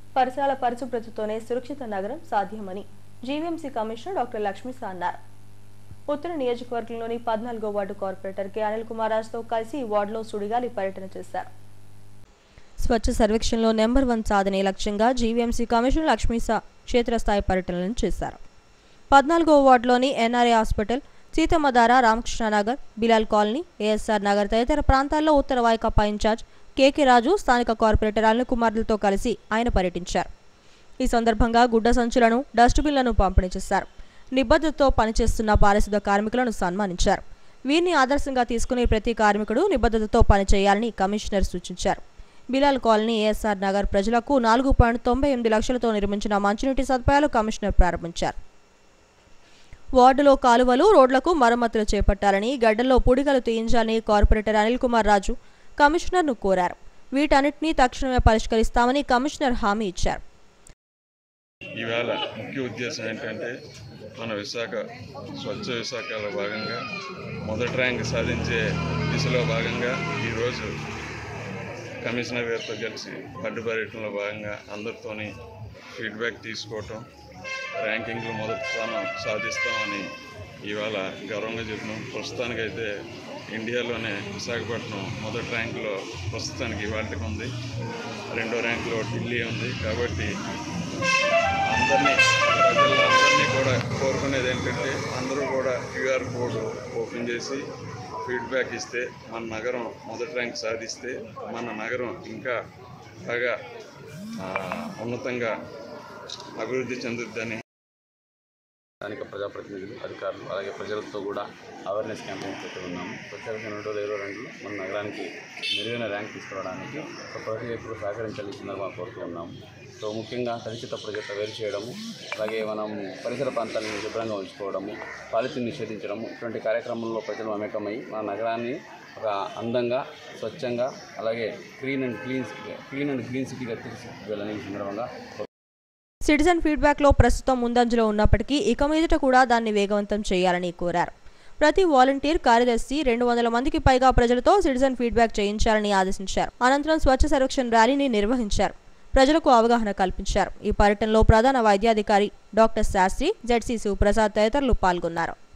పరిసరాల పరిశుభ్రతతోనే సురక్షిత నగరం సాధ్యమని జీవీఎంసీ కమిషనర్ డాక్టర్ లక్ష్మీసా అన్నారు ఉత్తర నియోజకవర్గంలోని పద్నాలుగో వార్డు కార్పొరేటర్ కె అనిల్ కుమార్ రాజ్తో కలిసి ఈ వార్డులో సుడిగాలి పర్యటన చేశారు స్వచ్ఛ సర్వేక్షణలో నెంబర్ వన్ సాధనే లక్ష్యంగా జీవీఎంసీ కమిషనర్ లక్ష్మీసా క్షేత్రస్థాయి పర్యటనలను చేశారు పద్నాలుగో వార్డులోని NRA hospital Seethammadhara Ramakrishnanagar Bilal colony ASR Nagar తదితర ప్రాంతాల్లో ఉత్తర వాయికాపా ఇన్ఛార్జ్ కేకే రాజు స్థానిక కార్పొరేటర్ అనిల్ కుమార్లతో కలిసి ఆయన పర్యటించారు ఈ సందర్భంగా గుడ్డ సంచులను డస్ట్బిన్లను పంపిణీ చేశారు నిబద్ధతతో పనిచేస్తున్న పారిశుద్ధ కార్మికులను సన్మానించారు వీరిని ఆదర్శంగా తీసుకుని ప్రతి కార్మికుడు నిబద్ధతతో పనిచేయాలని కమిషనర్ సూచించారు బిలాల్ కాలనీ ఏఎస్ఆర్ నగర్ ప్రజలకు నాలుగు పాయింట్ తొంభై ఎనిమిది లక్షలతో నిర్మించిన మంచినీటి సదుపాయాలు కమిషనర్ ప్రారంభించారు వార్డులో కాలువలు రోడ్లకు మరమ్మతులు చేపట్టాలని గడ్డల్లో పుడిగలు తీయించాలని కార్పొరేటర్ అనిల్ కుమార్ రాజు కమిషనర్ను కోరారు వీటన్నిటినీ తక్షణమే పరిష్కరిస్తామని కమిషనర్ హామీ ఇచ్చారు ఈవేళ ముఖ్య ఉద్దేశం ఏంటంటే మన విశాఖ స్వచ్ఛ విశాఖలో భాగంగా మొదటి ర్యాంక్ సాధించే దిశలో భాగంగా ఈరోజు కమిషనర్ గారితో కలిసి అడ్డు పర్యటనలో భాగంగా అందరితోని ఫీడ్బ్యాక్ తీసుకోవటం ర్యాంకింగ్లో మొదటి స్థానం సాధిస్తామని ఇవాళ గర్వంగా చెప్పినాం ప్రస్తుతానికైతే ఇండియాలోనే విశాఖపట్నం మొదటి ర్యాంకులో ప్రస్తుతానికి ఇవాళకి ఉంది రెండో ర్యాంకులో ఢిల్లీ ఉంది కాబట్టి అందరినీ ప్రజలందరినీ కూడా కోరుకునేది ఏంటంటే అందరూ కూడా క్యూఆర్ కోడ్ ఓపెన్ చేసి ఫీడ్బ్యాక్ ఇస్తే మన నగరం మొదటి ర్యాంక్ సాధిస్తే మన నగరం ఇంకా బాగా ఆ, ఉన్నతంగా అభివృద్ధి చెందుద్దని స్థానిక ప్రజాప్రతినిధులు అధికారులు అలాగే ప్రజలతో కూడా అవేర్నెస్ క్యాంపెయిన్ పెట్టి ఉన్నాము స్వచ్ఛత రెండు వేల ఇరవై రెండులో మన నగరానికి మెరుగైన ర్యాంక్ తీసుకురావడానికి సో ప్రతి ఒక్కరు సహకరించాలి ఈ సందర్భంగా కోరుతూ ఉన్నాము సో ముఖ్యంగా కలుషిత ప్రజలతో వేరు చేయడము అలాగే మనం పరిసర ప్రాంతాలను శుభ్రంగా ఉంచుకోవడము పాలిథిన్ నిషేధించడము ఇటువంటి కార్యక్రమంలో ప్రజలు మమేకమై మన నగరాన్ని ఒక అందంగా స్వచ్ఛంగా అలాగే clean and clean clean and clean సిటీగా తీర్చిదిద్దాలని ఈ సందర్భంగా సిటిజన్ ఫీడ్బ్యాక్లో ప్రస్తుతం ముందంజలో ఉన్నప్పటికీ ఇక మీదట కూడా దాన్ని వేగవంతం చేయాలని కోరారు ప్రతి వాలంటీర్ కార్యదర్శి రెండు వందల మందికి పైగా ప్రజలతో సిటిజన్ ఫీడ్బ్యాక్ చేయించాలని ఆదేశించారు అనంతరం స్వచ్ఛ సర్వేక్షణ్ ర్యాలీని నిర్వహించారు ప్రజలకు అవగాహన కల్పించారు ఈ పర్యటనలో ప్రధాన వైద్యాధికారి డాక్టర్ శాస్త్రి జెడ్సీ శివప్రసాద్ తదితరులు పాల్గొన్నారు